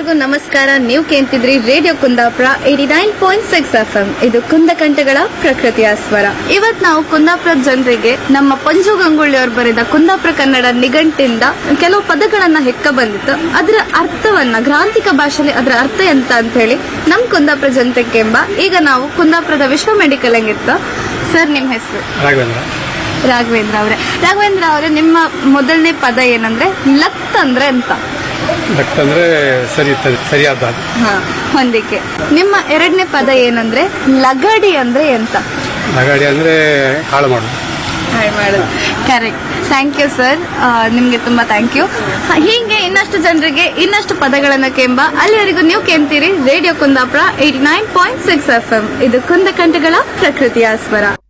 ಎಲ್ಲರಿಗೂ ನಮಸ್ಕಾರ ನೀವು ಕೇಳ್ತಿದ್ರಿ radio Kundapura eighty nine point six F M ಇದು ಕುಂದಕಂಠಗಳ ಪ್ರಕೃತಿಯ ಸ್ವರ ಇವತ್ ನಾವು ಕುಂದಾಪುರದ ಜನರಿಗೆ ನಮ್ಮ ಪಂಜು ಗಂಗೊಳ್ಳಿ ಅವರು ಬರೆದ ಕುಂದಾಪುರ ಕನ್ನಡ ನಿಘಂಟಿಂದ ಕೆಲವು ಪದಗಳನ್ನ ಹೆಕ್ಕ ಬಂದಿತ್ತು ಅದರ ಅರ್ಥವನ್ನ ಗ್ರಾಂಥಿಕ ಭಾಷೆಯಲ್ಲಿ ಅದರ ಅರ್ಥ ಎಂತ ಅಂತ ಹೇಳಿ ನಮ್ ಕುಂದಾಪುರ ಜನತೆಗೆ ಎಂಬ ಈಗ ನಾವು ಕುಂದಾಪುರದ ವಿಶ್ವ ಮೆಡಿಕಲ್ ಹಂಗಿತ್ತು ಸರ್ ನಿಮ್ ಹೆಸರು ರಾಘವೇಂದ್ರ ರಾಘವೇಂದ್ರ ಅವರೇ ರಾಘವೇಂದ್ರ ಅವರೇ ನಿಮ್ಮ ಮೊದಲನೇ ಪದ ಏನಂದ್ರೆ ಲತ್ ಅಂದ್ರೆ ಅಂತ ಭಕ್ತ ಅಂದ್ರೆ ಸರಿ ಸರಿ- ಸರಿಯಾದ ದಾರಿ. ಹಾ ಹೊಂದಿಕೆ ನಿಮ್ಮ ಎರಡನೇ ಪದ ಏನಂದ್ರೆ ಲಗಡಿ ಅಂದ್ರೆ ಎಂತ ನಗಾಡಿ ಅಂದ್ರೆ ಹಾಳು ಮಾಡೋದು ಕರೆಕ್ಟ್ ಥ್ಯಾಂಕ್ ಯು ಸರ್ ನಿಮ್ಗೆ ತುಂಬಾ ಥ್ಯಾಂಕ್ ಯು ಹೀಗೆ ಇನ್ನಷ್ಟು ಜನರಿಗೆ ಇನ್ನಷ್ಟು ಪದಗಳನ್ನ ಕೆಂಬ ಅಲ್ಲಿವರೆಗೂ ನೀವು ಕೆಂತೀರಿ radio Kundapura eighty nine point six F M ಇದು ಕುಂದಕಂಠಗಳ ಪ್ರಕೃತಿಯ ಸ್ವರ